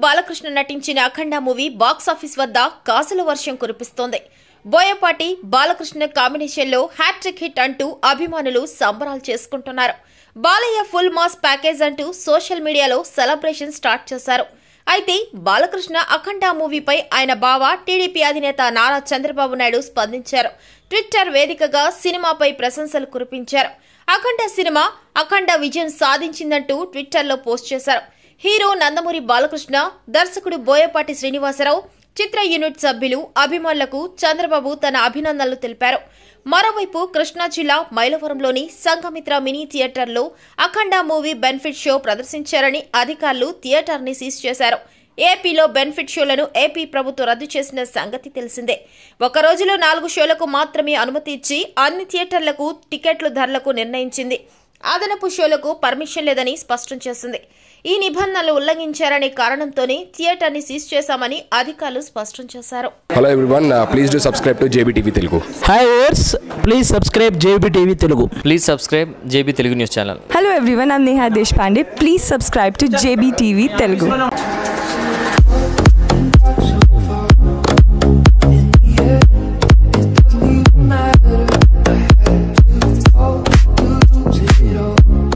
బాలకృష్ణ నటించిన అఖండ movie box office వద్ద కాసుల వర్షం కురిపిస్తోంది బోయపాటి బాలకృష్ణ కాంబినేషన్లో హ్యాట్రిక్ హిట్ అంటూ అభిమానులు సంబరాలు చేసుకుంటున్నారు బాలయ్య ఫుల్ మాస్ ప్యాకేజ్ అంటూ సోషల్ మీడియాలో సెలబ్రేషన్ స్టార్ట్ చేశారు అయితే బాలకృష్ణ అఖండ మూవీపై ఆయన బావ టీడీపీ అధినేత నారా చంద్రబాబు నాయుడు స్పందించారు ట్విట్టర్ వేదికగా సినిమాపై ప్రశంసలు కురిపించారు అఖండ సినిమా అఖండ విజయం సాధించిందంటూ ట్విట్టర్లో పోస్ట్ చేశారు హీరో నందమూరి బాలకృష్ణ దర్శకుడు బోయపాటి శ్రీనివాసరావు చిత్ర యూనిట్ సభ్యులు అభిమానులకు చంద్రబాబు తన అభినందనలు తెలిపారు మరోవైపు కృష్ణా జిల్లా మైలవరంలోని సంఘమిత్ర మినీ థియేటర్లో అఖండ మూవీ బెనిఫిట్ షో ప్రదర్శించారని అధికారులు థియేటర్ని సీజ్ చేశారు ఏపీలో బెనిఫిట్ షోలను ఏపీ ప్రభుత్వం రద్దు చేసిన సంగతి తెలిసిందే ఒక రోజులో నాలుగు షోలకు మాత్రమే అనుమతి ఇచ్చి అన్ని థియేటర్లకు టికెట్ల ధరలకు నిర్ణయించింది అదనపు షోలకు పర్మిషన్ లేదని స్పష్టం చేసింది ఈ నిబంధనలు ఉల్లంఘించారనే కారణంతోనే థియేటర్ని సీజ్ చేశామని అధికారులు స్పష్టం చేశారు hello everyone please do subscribe to JB TV Telugu hi ఓర్స్ please subscribe JB TV Telugu please subscribe JB Telugu news channel Hello everyone, I'm Neha Deshpande. Please subscribe to JBTV Telugu.